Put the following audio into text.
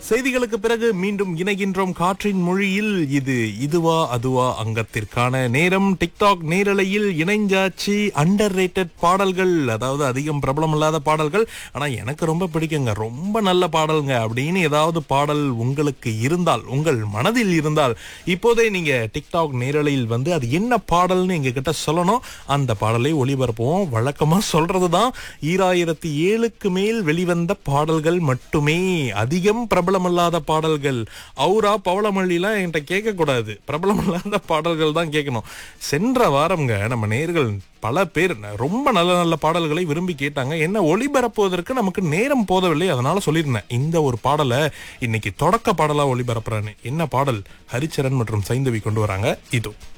செய்திகளுக்கு பிறகு மீண்டும் இணைகின்றோம் காற்றின் மொழியில் இது இதுவா அதுவா அங்கத்திற்கான நேரம் டிக்டாக் நேரலையில் இணைஞ்சாச்சு அண்டர் பாடல்கள் அதாவது அதிகம் பிரபலம் இல்லாத பாடல்கள் ஆனா எனக்கு ரொம்ப பிடிக்குங்க ரொம்ப நல்ல பாடல்ங்க அப்படின்னு ஏதாவது பாடல் உங்களுக்கு இருந்தால் உங்கள் மனதில் இருந்தால் இப்போதே நீங்க டிக்டாக் நேரலையில் வந்து அது என்ன பாடல்னு எங்க கிட்ட சொல்லணும் அந்த பாடலை ஒளிபரப்புவோம் வழக்கமா சொல்றதுதான் ஈராயிரத்தி ஏழுக்கு மேல் வெளிவந்த பாடல்கள் மட்டுமே அதிகம் பிரபலமில்லாத பாடல்கள் அவுரா பவளமல்லிலாம் என்கிட்ட கேட்க கூடாது பிரபலமில்லாத பாடல்கள் தான் கேட்கணும் சென்ற வாரம்ங்க நம்ம நேர்கள் பல பேர் ரொம்ப நல்ல நல்ல பாடல்களை விரும்பி கேட்டாங்க என்ன ஒளிபரப்புவதற்கு நமக்கு நேரம் போதவில்லை அதனால சொல்லியிருந்தேன் இந்த ஒரு பாடலை இன்னைக்கு தொடக்க பாடலா ஒளிபரப்புறேன்னு என்ன பாடல் ஹரிச்சரன் மற்றும் சைந்தவி கொண்டு வராங்க இதோ